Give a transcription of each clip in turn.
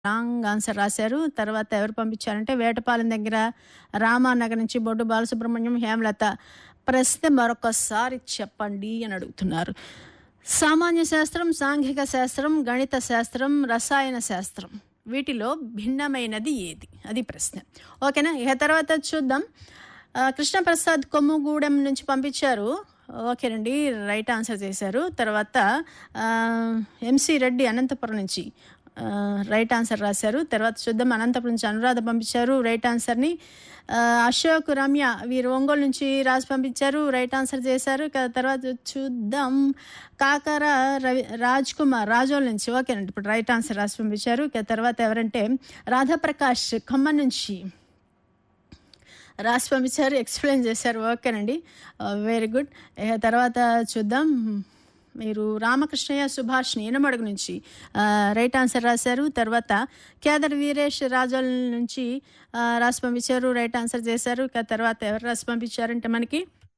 wrong answer రాశారు తర్వాత ఎవరు పంపించారంటే వేటపాలెం దగ్గర రామానగర్ నుంచి బొడ్డు బాలసుబ్రహ్మణ్యం హేమలత ప్రశ్న మరొకసారి చెప్పండి అని అడుగుతున్నారు సామాన్య శాస్త్రం సాంఘిక శాస్త్రం గణిత శాస్త్రం రసాయన శాస్త్రం వీటిలో భిన్నమైనది ఏది అది ప్రశ్న ఓకేనా ఇక తర్వాత చూద్దాం ఆ, కృష్ణప్రసాద్ కొమ్ముగూడెం నుంచి పంపించారు ఓకేనండి రైట్ ఆన్సర్ చేశారు తర్వాత ఆ, ఎంసీ రెడ్డి అనంతపురం నుంచి ఆ, రైట్ ఆన్సర్ రాశారు తర్వాత చూద్దాం అనంతపురం నుంచి అనురాధ పంపించారు రైట్ ఆన్సర్ని ఆ, అశోక్ రమ్య వీరు ఒంగోలు నుంచి రాసి పంపించారు రైట్ ఆన్సర్ చేశారు ఇక తర్వాత చూద్దాం కాకర రవి రాజ్ కుమార్ రాజోల్ నుంచి ఓకేనండి ఇప్పుడు రైట్ ఆన్సర్ రాసి పంపించారు ఇక తర్వాత ఎవరంటే రాధాప్రకాష్ ఖమ్మం నుంచి రాసి పంపించారు ఎక్స్ప్లెయిన్ చేశారు ఓకేనండి వెరీ గుడ్ ఇక తర్వాత చూద్దాం మీరు రామకృష్ణయ్య సుభాష్ని ఎనమడుగు నుంచి ఆ, రైట్ ఆన్సర్ రాశారు తర్వాత కేదర్ వీరేష్ రాజోల్ నుంచి ఆ, రాసి పంపించారు రైట్ ఆన్సర్ చేశారు ఇక తర్వాత ఎవరు రాసి పంపించారంటే మనకి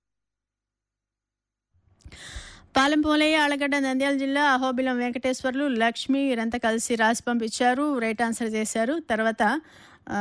పాలెం పోలయ్య ఆలగడ్డ నంద్యాల జిల్లా అహోబిలం వెంకటేశ్వర్లు లక్ష్మి వీరంతా కలిసి రాసి పంపించారు రైట్ ఆన్సర్ చేశారు తర్వాత ఆ,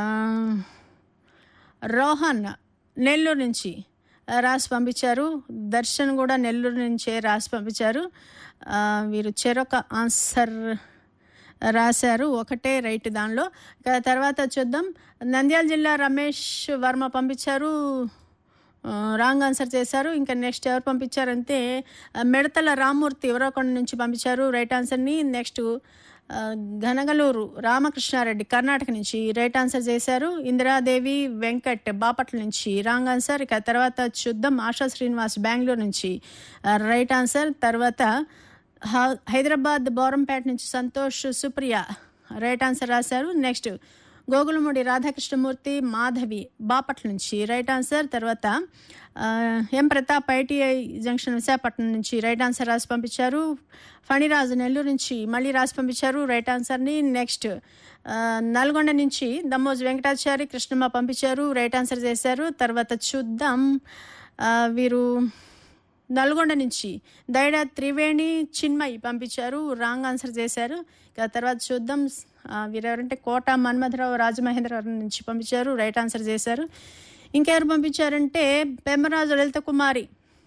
రోహన్ నెల్లూరు నుంచి ఆ, రాసి పంపించారు దర్శన్ కూడా నెల్లూరు నుంచే రాసి పంపించారు ఆ, వీరు చెరొక ఆన్సర్ రాశారు ఒకటే రైట్ దానిలో ఇక తర్వాత చూద్దాం నంద్యాల జిల్లా రమేష్ వర్మ పంపించారు ఆ, రాంగ్ ఆన్సర్ చేశారు ఇంకా నెక్స్ట్ ఎవరు పంపించారంటే ఆ, మిడతల రామ్మూర్తి ఎవరోకొండ నుంచి పంపించారు రైట్ ఆన్సర్ని నెక్స్ట్ ఆ, ఘనగలూరు రామకృష్ణారెడ్డి కర్ణాటక నుంచి రైట్ ఆన్సర్ చేశారు ఇందిరాదేవి వెంకట్ బాపట్ల నుంచి రాంగ్ ఆన్సర్ ఇక తర్వాత చూద్దాం ఆశా శ్రీనివాస్ బెంగళూరు నుంచి ఆ, రైట్ ఆన్సర్ తర్వాత హ- హైదరాబాద్ బోరంపేట నుంచి సంతోష్ సుప్రియ రైట్ ఆన్సర్ రాశారు నెక్స్ట్ గోగులమూడి రాధాకృష్ణమూర్తి మాధవి బాపట్ల నుంచి రైట్ ఆన్సర్ తర్వాత ఆ, M Pratap ITI junction Visakhapatnam నుంచి రైట్ ఆన్సర్ రాసి పంపించారు ఫణిరాజు నెల్లూరు నుంచి మళ్ళీ రాసి పంపించారు రైట్ ఆన్సర్ని నెక్స్ట్ ఆ, నల్గొండ నుంచి దమ్మోజు వెంకటాచారి కృష్ణమ్మ పంపించారు రైట్ ఆన్సర్ చేశారు తర్వాత చూద్దాం ఆ, వీరు నల్గొండ నుంచి దైడ త్రివేణి చిన్మయి పంపించారు రాంగ్ ఆన్సర్ చేశారు ఇక తర్వాత చూద్దాం ఆ, వీరెవరంటే కోట మన్మథరావు రాజమహేంద్రవరం నుంచి పంపించారు రైట్ ఆన్సర్ చేశారు ఇంకెవరు పంపించారంటే పెమ్మరాజు లలిత కుమారి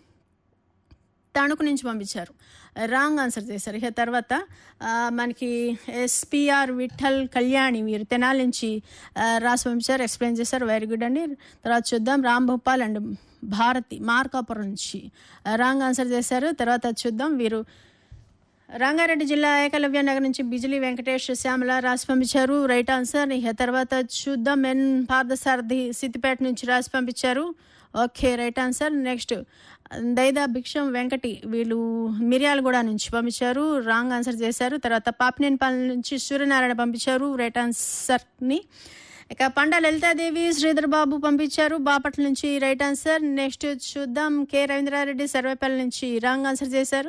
తణుకు నుంచి పంపించారు రాంగ్ ఆన్సర్ చేశారు ఇక తర్వాత ఆ, మనకి ఎస్పిఆర్ విఠల్ కళ్యాణి వీరు తెనాలి నుంచి ఆ, రాసి పంపించారు ఎక్స్ప్లెయిన్ చేశారు వెరీ గుడ్ అండి తర్వాత చూద్దాం రామ్ భోపాల్ అండ్ భారతి మార్కాపురం నుంచి ఆ, రాంగ్ ఆన్సర్ చేశారు తర్వాత చూద్దాం వీరు రంగారెడ్డి జిల్లా ఏకలవ్య నగర్ నుంచి బిజిలీ వెంకటేష్ శ్యామల రాసి పంపించారు రైట్ ఆన్సర్ ఇక తర్వాత చూద్దాం ఎన్ పార్థసారథి సిద్దిపేట నుంచి రాసి పంపించారు okay right answer next Daida Bhiksham Venkati వీళ్ళు మిర్యాలగూడ నుంచి పంపించారు రాంగ్ ఆన్సర్ చేశారు తర్వాత పాపినేనిపాలెం నుంచి సూర్యనారాయణ పంపించారు రైట్ ఆన్సర్ని ఇక పండ లలితాదేవి శ్రీధర్ బాబు పంపించారు బాపట్ల నుంచి రైట్ ఆన్సర్ నెక్స్ట్ చూద్దాం కే రవీంద్రారెడ్డి సర్వేపల్లి నుంచి రాంగ్ ఆన్సర్ చేశారు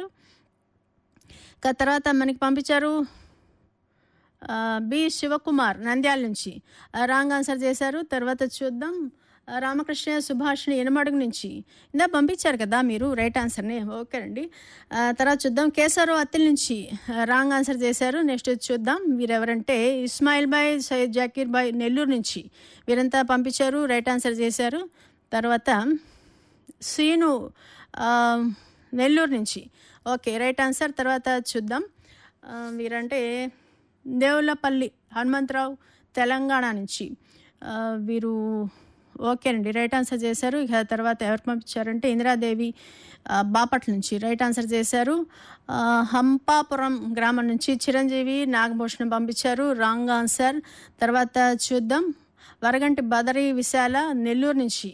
ఇక తర్వాత మనకి పంపించారు ఆ, బి శివకుమార్ నంద్యాల నుంచి ఆ, రాంగ్ ఆన్సర్ చేశారు తర్వాత చూద్దాం ఆ, రామకృష్ణ సుభాష్ని ఎనమడుగు నుంచి ఇందా పంపించారు కదా మీరు రైట్ ఆన్సర్ని ఓకే అండి ఆ, తర్వాత చూద్దాం కేసరావు అత్తిల్ నుంచి ఆ, రాంగ్ ఆన్సర్ చేశారు నెక్స్ట్ చూద్దాం వీరెవరంటే ఇస్మాయిల్ బాయ్ సయ్యద్ జాకీర్ బాయ్ నెల్లూరు నుంచి వీరంతా పంపించారు రైట్ ఆన్సర్ చేశారు తర్వాత సీను ఆ, నెల్లూరు నుంచి ఓకే రైట్ ఆన్సర్ తర్వాత చూద్దాం ఆ, వీరంటే దేవులపల్లి హనుమంతరావు తెలంగాణ నుంచి ఆ, వీరు ఓకే అండి రైట్ ఆన్సర్ చేశారు ఇక తర్వాత ఎవరు పంపించారంటే ఇందిరాదేవి ఆ, బాపట్ల నుంచి రైట్ ఆన్సర్ చేశారు ఆ, హంపాపురం గ్రామం నుంచి చిరంజీవి నాగభూషణం పంపించారు రాంగ్ ఆన్సర్ తర్వాత చూద్దాం వరగంటి బదరి విశాల నెల్లూరు నుంచి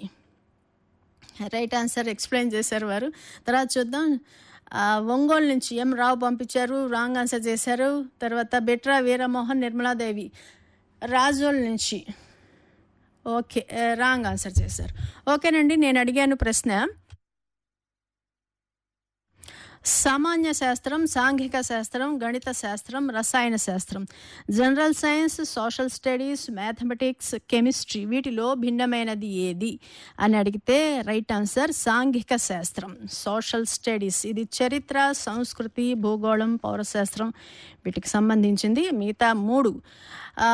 రైట్ ఆన్సర్ ఎక్స్ప్లెయిన్ చేశారు వారు తర్వాత చూద్దాం ఆ, ఒంగోలు నుంచి ఎం రావు పంపించారు రాంగ్ ఆన్సర్ చేశారు తర్వాత బెట్రా వీరమోహన్ నిర్మలాదేవి రాజోల్ నుంచి ఓకే ఆ, రాంగ్ ఆన్సర్ చేశారు ఓకేనండి నేను అడిగాను ప్రశ్న సామాన్య శాస్త్రం సాంఘిక శాస్త్రం గణిత శాస్త్రం రసాయన శాస్త్రం general science social studies mathematics chemistry వీటిలో భిన్నమైనది ఏది అని అడిగితే రైట్ ఆన్సర్ సాంఘిక శాస్త్రం సోషల్ స్టడీస్ ఇది చరిత్ర సంస్కృతి భూగోళం పౌరశాస్త్రం వీటికి సంబంధించింది మిగతా మూడు